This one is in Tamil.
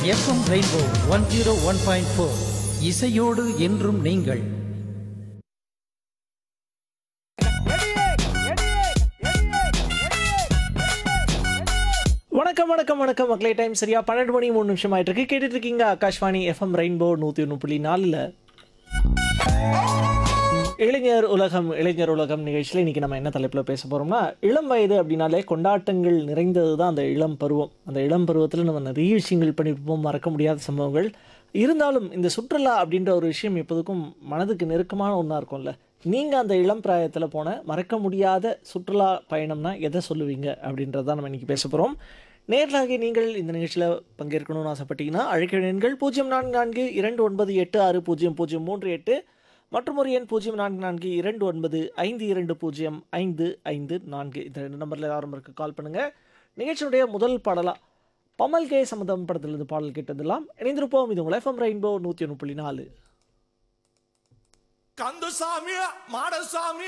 FM rainbow one zero one point four இசையோடு என்றும் நீங்கள் வணக்கம் வணக்கம் வணக்கம் மக்களே டைம் சரியா பன்னெண்டு மணி மூணு நிமிஷம் ஆயிட்டு இருக்கு கேட்டுட்டு இருக்கீங்க ஆகாஷ்வாணி எஃப்எம் ரெயின்போ நூற்றி ஒன்று புள்ளி நாலில் இளைஞர் உலகம் இளைஞர் உலகம் நிகழ்ச்சியில் இன்றைக்கி நம்ம என்ன தலைப்பில் பேச போகிறோம்னா இளம் வயது அப்படின்னாலே கொண்டாட்டங்கள் நிறைந்தது தான் அந்த இளம் பருவம் அந்த இளம் பருவத்தில் நம்ம நிறைய விஷயங்கள் பண்ணியிருப்போம் மறக்க முடியாத சம்பவங்கள் இருந்தாலும் இந்த சுற்றுலா அப்படின்ற ஒரு விஷயம் எப்போதுக்கும் மனதுக்கு நெருக்கமான ஒன்றா இருக்கும்ல நீங்கள் அந்த இளம் பிராயத்தில் போன மறக்க முடியாத சுற்றுலா பயணம்னா எதை சொல்லுவீங்க அப்படின்றத தான் நம்ம இன்றைக்கி பேச போகிறோம் நேர்களாக நீங்கள் இந்த நிகழ்ச்சியில் பங்கேற்கணும்னு ஆசைப்பட்டீங்கன்னா அழைக்க எண்கள் பூஜ்ஜியம் நான்கு நான்கு இரண்டு ஒன்பது எட்டு ஆறு பூஜ்ஜியம் பூஜ்ஜியம் மூன்று எட்டு மற்றும் ஒரு எண் பூஜ்ஜியம் நான்கு நான்கு இரண்டு ஒன்பது ஐந்து இரண்டு பூஜ்ஜியம் ஐந்து ஐந்து நான்கு இந்த ரெண்டு நம்பரில் யாரும் இருக்கு கால் பண்ணுங்கள் நிகழ்ச்சியுடைய முதல் பாடலாக பமல் கே சம்மதம் படத்திலிருந்து பாடல் கேட்டதெல்லாம் இணைந்திருப்போம் இது உங்கள் எஃப்எம் ரெயின்போ நூற்றி ஒன்று புள்ளி நாலு கந்தசாமி மாடசாமி